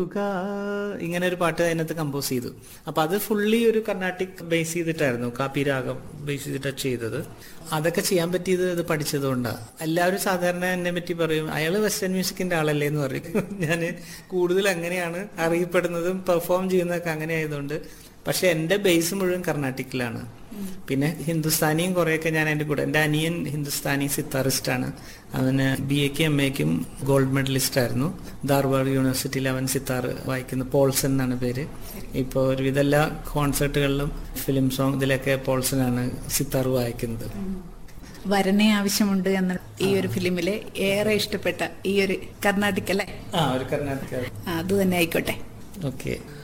ഇങ്ങനെ ഒരു പാട്ട് അതിനകത്ത് കമ്പോസ് ചെയ്തു അപ്പൊ അത് ഫുള്ളി ഒരു കർണാട്ടിക് ബേസ് ചെയ്തിട്ടായിരുന്നു കാപ്പി രാഗം ബേസ് ചെയ്തിട്ടാണ് ചെയ്തത് അതൊക്കെ ചെയ്യാൻ പറ്റിയത് ഇത് പഠിച്ചത് കൊണ്ടാണ് എല്ലാവരും സാധാരണ എന്നെ പറ്റി പറയും അയാൾ വെസ്റ്റേൺ മ്യൂസിക്കിന്റെ ആളല്ലേ എന്ന് പറയും ഞാൻ കൂടുതൽ അങ്ങനെയാണ് അറിയപ്പെടുന്നതും പെർഫോം ചെയ്യുന്നതൊക്കെ അങ്ങനെ ആയതുകൊണ്ട് പക്ഷെ എന്റെ ബേസ് മുഴുവൻ കർണാട്ടിക്കിലാണ് പിന്നെ ഹിന്ദുസ്ഥാനിയും കുറെയൊക്കെ ഞാൻ എൻ്റെ കൂടെ എൻ്റെ അനിയൻ ഹിന്ദുസ്ഥാനി സിത്താറിസ്റ്റ് ആണ് അവന് ബി എക്കും എം എക്കും ഗോൾഡ് മെഡലിസ്റ്റ് ആയിരുന്നു ധാർവാഡ് യൂണിവേഴ്സിറ്റിയിൽ അവൻ സിത്താർ വായിക്കുന്നു പോൾസൺ എന്നാണ് പേര് ഇപ്പോൾ ഒരുവിധ എല്ലാ കോൺസേർട്ടുകളിലും ഫിലിം സോങ് ഇതിലൊക്കെ പോൾസനാണ് സിത്താർ വായിക്കുന്നത് വരനെ ആവശ്യമുണ്ട് എന്ന ഈ ഒരു ഫിലിമിലെ ഏറെ ഇഷ്ടപ്പെട്ട ഈ ഒരു കർണാട്ടിക് അല്ലേ ആ ഒരു കർണാടക ആ, അത് തന്നെ ആയിക്കോട്ടെ ഓക്കെ